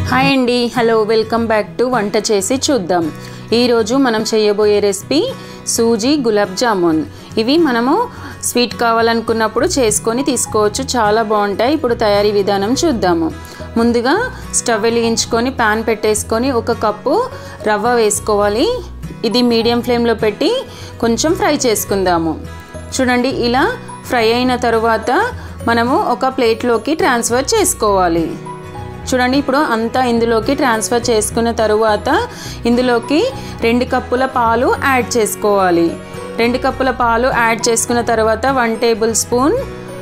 hi అండి hello welcome back to వంట చేసి చూద్దాం ఈరోజు మనం చేయబోయే రెసిపీ సూజీ గులాబ్ జామున్ ఇవి మనము స్వీట్ కావాలనుకున్నప్పుడు చేసుకొని తీసుకోవచ్చు చాలా బాగుంటాయి ఇప్పుడు తయారీ విధానం చూద్దాము ముందుగా స్టవ్ వెలిగించుకొని ప్యాన్ పెట్టేసుకొని ఒక కప్పు రవ్వ వేసుకోవాలి ఇది మీడియం ఫ్లేమ్లో పెట్టి కొంచెం ఫ్రై చేసుకుందాము చూడండి ఇలా ఫ్రై అయిన తరువాత మనము ఒక ప్లేట్లోకి ట్రాన్స్ఫర్ చేసుకోవాలి చూడండి ఇప్పుడు అంతా ఇందులోకి ట్రాన్స్ఫర్ చేసుకున్న తరువాత ఇందులోకి రెండు కప్పుల పాలు యాడ్ చేసుకోవాలి రెండు కప్పుల పాలు యాడ్ చేసుకున్న తర్వాత వన్ టేబుల్ స్పూన్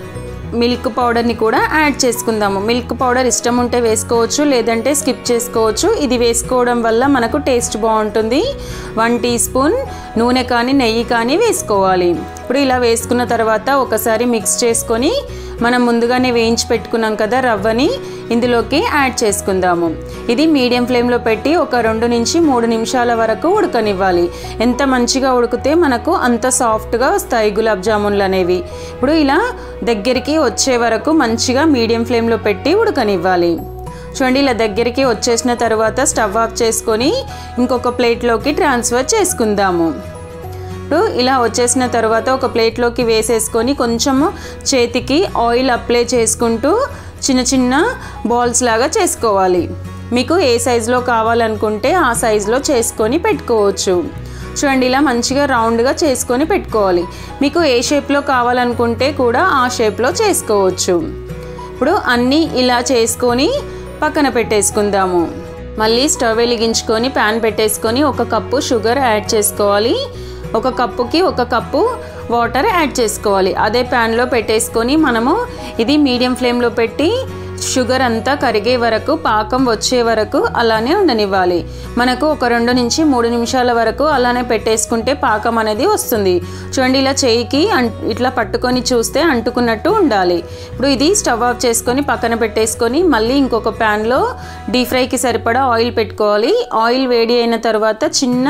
మిల్క్ పౌడర్ని కూడా యాడ్ చేసుకుందాము మిల్క్ పౌడర్ ఇష్టం ఉంటే వేసుకోవచ్చు లేదంటే స్కిప్ చేసుకోవచ్చు ఇది వేసుకోవడం వల్ల మనకు టేస్ట్ బాగుంటుంది వన్ టీ స్పూన్ నూనె కానీ నెయ్యి కానీ వేసుకోవాలి ఇప్పుడు ఇలా వేసుకున్న తర్వాత ఒకసారి మిక్స్ చేసుకొని మనం ముందుగానే వేయించి పెట్టుకున్నాం కదా రవ్వని ఇందులోకి యాడ్ చేసుకుందాము ఇది మీడియం ఫ్లేమ్లో పెట్టి ఒక రెండు నుంచి మూడు నిమిషాల వరకు ఉడకనివ్వాలి ఎంత మంచిగా ఉడికితే మనకు అంత సాఫ్ట్గా వస్తాయి గులాబ్ జామున్లు అనేవి ఇప్పుడు ఇలా దగ్గరికి వచ్చే వరకు మంచిగా మీడియం ఫ్లేమ్లో పెట్టి ఉడకనివ్వాలి చూడండి ఇలా దగ్గరికి వచ్చేసిన తర్వాత స్టవ్ ఆఫ్ చేసుకొని ఇంకొక ప్లేట్లోకి ట్రాన్స్ఫర్ చేసుకుందాము ఇప్పుడు ఇలా వచ్చేసిన తర్వాత ఒక ప్లేట్లోకి వేసేసుకొని కొంచెము చేతికి ఆయిల్ అప్లై చేసుకుంటూ చిన్న చిన్న బాల్స్ లాగా చేసుకోవాలి మీకు ఏ సైజులో కావాలనుకుంటే ఆ సైజులో చేసుకొని పెట్టుకోవచ్చు చూడండి ఇలా మంచిగా రౌండ్గా చేసుకొని పెట్టుకోవాలి మీకు ఏ షేప్లో కావాలనుకుంటే కూడా ఆ షేప్లో చేసుకోవచ్చు ఇప్పుడు అన్నీ ఇలా చేసుకొని పక్కన పెట్టేసుకుందాము మళ్ళీ స్టవ్ వెలిగించుకొని ప్యాన్ పెట్టేసుకొని ఒక కప్పు షుగర్ యాడ్ చేసుకోవాలి ఒక కప్పుకి ఒక కప్పు వాటర్ యాడ్ చేసుకోవాలి అదే ప్యాన్లో పెట్టేసుకొని మనము ఇది మీడియం ఫ్లేమ్లో పెట్టి షుగర్ అంతా కరిగే వరకు పాకం వచ్చే వరకు అలానే ఉండనివ్వాలి మనకు ఒక రెండు నుంచి మూడు నిమిషాల వరకు అలానే పెట్టేసుకుంటే పాకం అనేది వస్తుంది చూడండి ఇలా చేయికి ఇట్లా పట్టుకొని చూస్తే అంటుకున్నట్టు ఉండాలి ఇప్పుడు ఇది స్టవ్ ఆఫ్ చేసుకొని పక్కన పెట్టేసుకొని మళ్ళీ ఇంకొక ప్యాన్లో డీప్ ఫ్రైకి సరిపడా ఆయిల్ పెట్టుకోవాలి ఆయిల్ వేడి అయిన తర్వాత చిన్న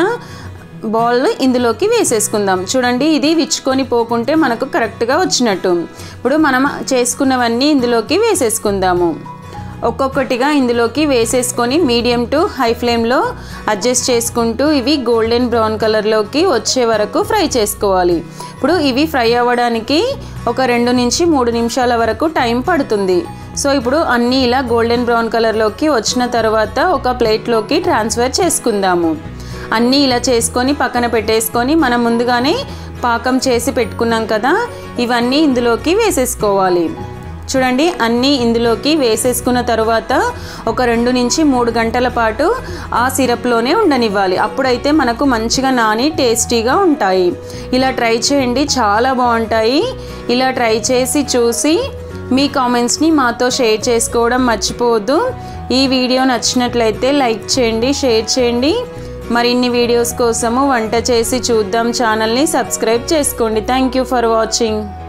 బాల్ ఇందులోకి వేసేసుకుందాం చూడండి ఇది విచ్చుకొని పోకుంటే మనకు కరెక్ట్గా వచ్చినట్టు ఇప్పుడు మనం చేసుకున్నవన్నీ ఇందులోకి వేసేసుకుందాము ఒక్కొక్కటిగా ఇందులోకి వేసేసుకొని మీడియం టు హై ఫ్లేమ్లో అడ్జస్ట్ చేసుకుంటూ ఇవి గోల్డెన్ బ్రౌన్ కలర్లోకి వచ్చే వరకు ఫ్రై చేసుకోవాలి ఇప్పుడు ఇవి ఫ్రై అవ్వడానికి ఒక రెండు నుంచి మూడు నిమిషాల వరకు టైం పడుతుంది సో ఇప్పుడు అన్నీ ఇలా గోల్డెన్ బ్రౌన్ కలర్లోకి వచ్చిన తర్వాత ఒక ప్లేట్లోకి ట్రాన్స్ఫర్ చేసుకుందాము అన్నీ ఇలా చేసుకొని పక్కన పెట్టేసుకొని మనం ముందుగానే పాకం చేసి పెట్టుకున్నాం కదా ఇవన్నీ ఇందులోకి వేసేసుకోవాలి చూడండి అన్నీ ఇందులోకి వేసేసుకున్న తర్వాత ఒక రెండు నుంచి మూడు గంటల పాటు ఆ సిరప్లోనే ఉండనివ్వాలి అప్పుడైతే మనకు మంచిగా నాని టేస్టీగా ఉంటాయి ఇలా ట్రై చేయండి చాలా బాగుంటాయి ఇలా ట్రై చేసి చూసి మీ కామెంట్స్ని మాతో షేర్ చేసుకోవడం మర్చిపోవద్దు ఈ వీడియో నచ్చినట్లయితే లైక్ చేయండి షేర్ చేయండి మరిన్ని వీడియోస్ కోసము వంట చేసి చూద్దాం ఛానల్ని సబ్స్క్రైబ్ చేసుకోండి థ్యాంక్ యూ ఫర్ వాచింగ్